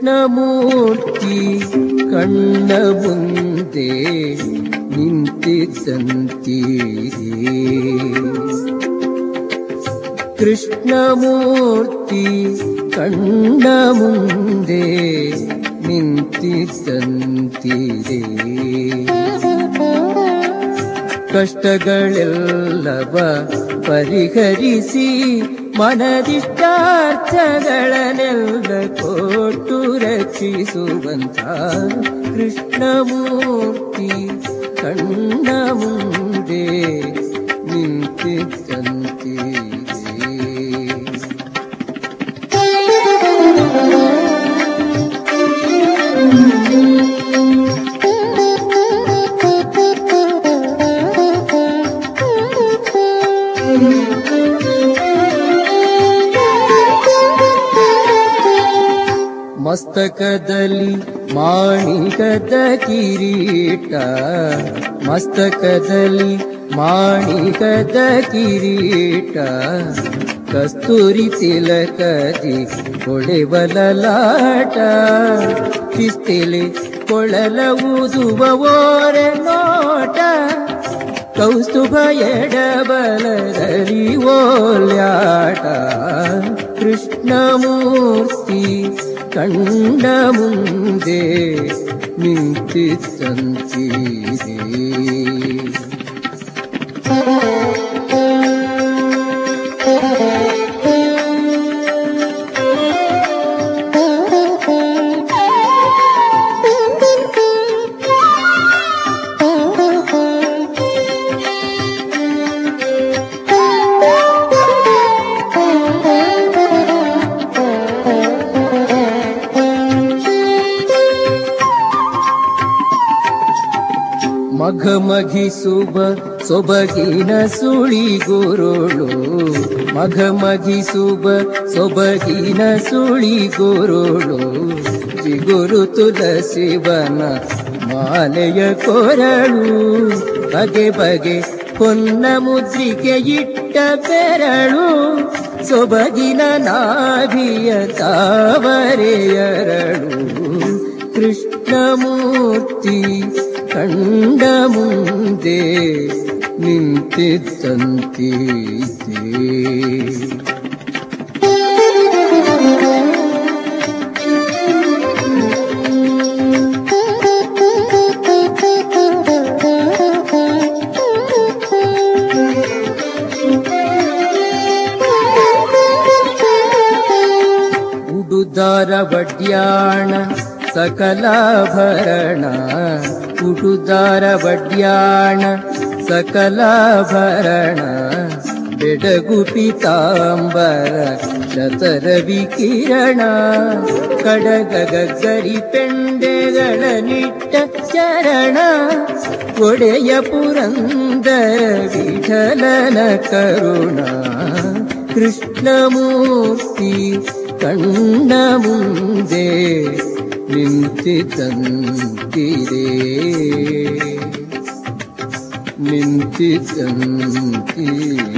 ಕೃಷ್ಣಮೂರ್ತಿ ಕಣ್ಣ ಮುಂದೆ ನಿಂತಿದ್ದಂತೀರೇ ಕೃಷ್ಣಮೂರ್ತಿ ಕಣ್ಣ ಮುಂದೆ ನಿಂತಿದ್ದಂತೀರೇ ಕಷ್ಟಗಳೆಲ್ಲವ ಪರಿಹರಿಸಿ ಮನದಿಷ್ಟಾರ್ಥಗಳನ್ನೆಲ್ಲ ಕೊಟ್ಟು ರಕ್ಷಿಸುವಂತ ಕೃಷ್ಣಮೂರ್ತಿ ಕಣ್ಣ ಮುಂದೆ ನಿಂತಿದ್ದಂತೀರೇ ಮಸ್ತಕದಲ್ಲಿ ಮಾಣಿಕದ ಕಿರೀಟ ಮಸ್ತಕದಲ್ಲಿ ಮಾಣಿಕದ ಕಿರೀಟ ಕಸ್ತೂರಿ ತಿಲಕದಿ ಕೊಳೆವಲಲಾಟ ಶಿಸ್ತಿಲಿ ಕೊಳಲ ಊದುವ ಓರೆ ನೋಟ ಕೌಸ್ತುಭ ಎಡಬಲದಲ್ಲಿ ಓಲ್ಯಾಟ ಕೃಷ್ಣಮೂರ್ತಿ ಕಣ್ಣ ಮುಂದೆ ನಿಂತಿದ್ದಂತೀರೇ ಮಘಮಘಿಸುವ ಸೊಬಗಿನ ಸುಳಿಗುರುಳು ಮಘಮಘಿಸುವ ಸೊಬಗಿನ ಸುಳಿಗುರುಳು ಜಿಗುರು ತುಲಸಿವನ ಮಾಲೆಯ ಕೊರಳು ಬಗೆ ಬಗೆ ಹೊನ್ನ ಮುದ್ರಿಕೆ ಇಟ್ಟ ಬೆರಳು ಸೊಬಗಿನ ನಾಭಿಯ ತಾವರೆಯರಳು ಕೃಷ್ಣಮೂರ್ತಿ ಕಂಡ ಮುಂದೆ ನಿಂತಿದ್ದಂತೀತೆ ಉಡುದಾರ ವಡ್ಯಾಣ ಸಕಲಾಭರಣ ಉಡುದಾರ ವಡ್ಯಾಣ ಸಕಲಾಭರಣ ಬೆಡಗು ಪಿತಾಂಬರ ಶತರ ವಿಕಿರಣ ಕಡಗ ಗಗ್ಗರಿ ಪೆಂಡೆಗಳ ನಿಟ್ಟ ಚರಣ ಒಡೆಯ ಪುರಂದರ ವಿಠಲನ ಕರುಣ ಕೃಷ್ಣಮೂರ್ತಿ ಕಣ್ಣ ಮುಂದೆ ನಿಂತಿದ್ದಂತಿರೇ ನಿಂತಿದ್ದಂತೀರೇ